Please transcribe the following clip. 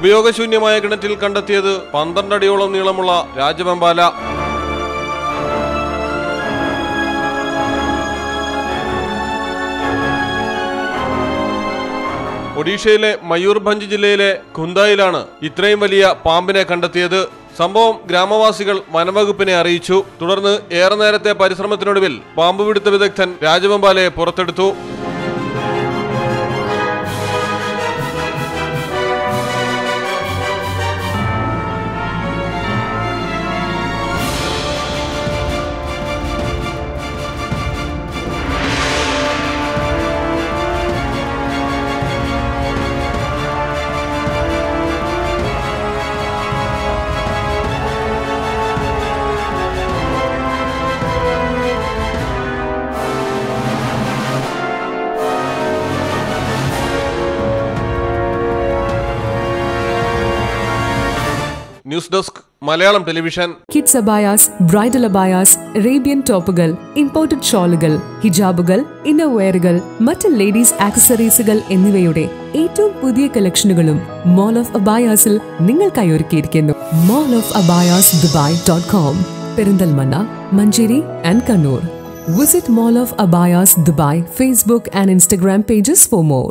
ഉപയോഗശൂന്യമായ കിണറ്റിൽ കണ്ടെത്തിയത് പന്ത്രണ്ട് അടിയോളം നീളമുള്ള രാജവെമ്പാല ഒഡീഷയിലെ മയൂർഭഞ്ച് ജില്ലയിലെ ഖുന്തായിലാണ് ഇത്രയും വലിയ പാമ്പിനെ കണ്ടെത്തിയത് സംഭവം ഗ്രാമവാസികൾ വനംവകുപ്പിനെ അറിയിച്ചു തുടർന്ന് ഏറെ നേരത്തെ പരിശ്രമത്തിനൊടുവിൽ പാമ്പ് പിടുത്ത വിദഗ്ധൻ രാജവെമ്പാലയെ പുറത്തെടുത്തു news desk Malayalam television kids abayas bridal abayas Arabian ടോപ്പുകൾ ഇമ്പോർട്ടഡ് ഷോളുകൾ ഹിജാബുകൾ ഇന്നർവെയറുകൾ മറ്റ് ലേഡീസ് ആക്സസറീസുകൾ എന്നിവയുടെ ഏറ്റവും പുതിയ കളക്ഷനുകളും മോൾ ഓഫ് അബായാസിൽ നിങ്ങൾക്കായി ഒരുക്കിയിരിക്കുന്നു Mall of Abayas Dubai dot com Perinthalmanna Manjeri and Kannur visit Mall of Abayas Dubai Facebook and Instagram pages for more